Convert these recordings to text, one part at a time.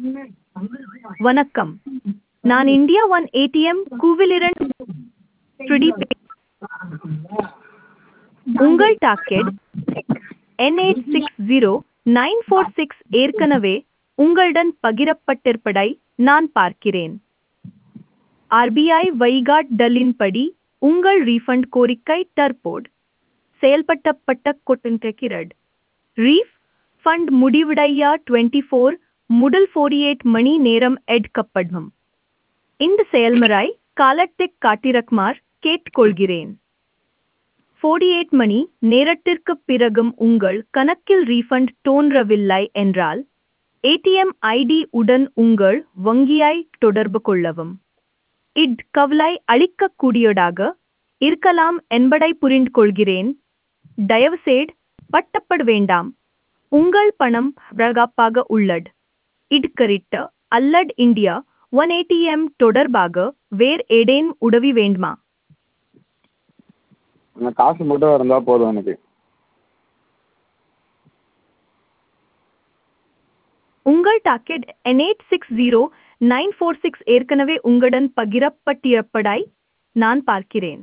வணக்கம் நான் India one ATM கூவிலிரண்ட் ட்ரிடி உங்கள் docket N eight six zero nine four six ஏற்கனவே உங்களுடன் பகிரப்பட்டிருப்பதை நான் பார்க்கிறேன் ஆர்பிஐ வழிகாட்டுதலின்படி உங்கள் ரீஃபண்ட் கோரிக்கை தற்போது செயல்பட்டப்பட்ட கொண்டிருக்கிறது ரீஃப் ஃபண்ட் முடிவடைய டுவெண்ட்டி ஃபோர் முதல் ஃபோர்டி எயிட் மணி நேரம் எடுக்கப்படும் இந்த செயல்முறை காலத்தை காட்டிரக்குமார் கேட்டுக்கொள்கிறேன் ஃபோர்டி எயிட் மணி நேரத்திற்குப் பிறகும் உங்கள் கணக்கில் ரீஃபண்ட் தோன்றவில்லை என்றால் ஏடிஎம் ஐடி உடன் உங்கள் வங்கியை தொடர்பு கொள்ளவும் இட் கவலை அளிக்கக்கூடியதாக இருக்கலாம் என்பதை புரிந்து கொள்கிறேன் தயவுசெய்து பட்டப்பட வேண்டாம் உங்கள் பணம் பாதுகாப்பாக உள்ளது இது கரிட்ட அல்லட் இந்தியா ஒன் ஏடிஎம் தொடர்பாக வேறு ஏதேனும் உதவி வேண்டுமா அந்த காசு மட்டும் இருந்தால் போதும் எனக்கு உங்கள் docket N eight six zero nine four six ஏற்கனவே உங்களுடன் பகிரப்பட்டிருப்பதை நான் பார்க்கிறேன்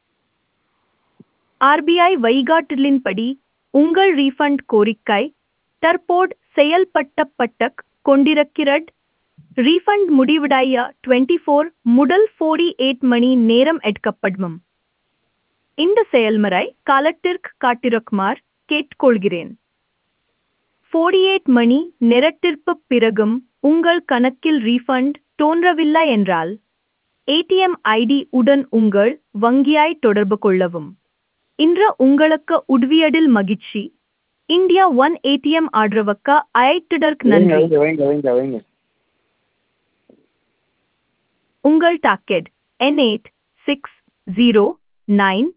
ஆர்பிஐ வழிகாட்டுதலின்படி உங்கள் ரீஃபண்ட் கோரிக்கை தற்போது செயல்பட்டப்பட்ட கொண்டிருக்கிறது ரீஃபண்ட் முடிவடைய டுவெண்ட்டி ஃபோர் முதல் ஃபோர்டி எயிட் மணி நேரம் எடுக்கப்படும் இந்த செயல்முறை காலத்திற்கு காட்டிருக்குமார் கேட்டுக்கொள்கிறேன் ஃபோர்டி எயிட் மணி நேரத்திற்குப் பிறகும் உங்கள் கணக்கில் ரீஃபண்ட் தோன்றவில்லை என்றால் ஏடிஎம் ஐடி உடன் உங்கள் வங்கியை தொடர்பு கொள்ளவும் இன்று உங்களுக்கு உதவியதில் மகிழ்ச்சி இந்தியா ஒன் ஏடிஎம் ஆதரவுக்கு அழைத்ததற்கு வைங்க நன்றி வைங்க வைங்க வைங்க வைங்க உங்கள் docket N eight six zero nine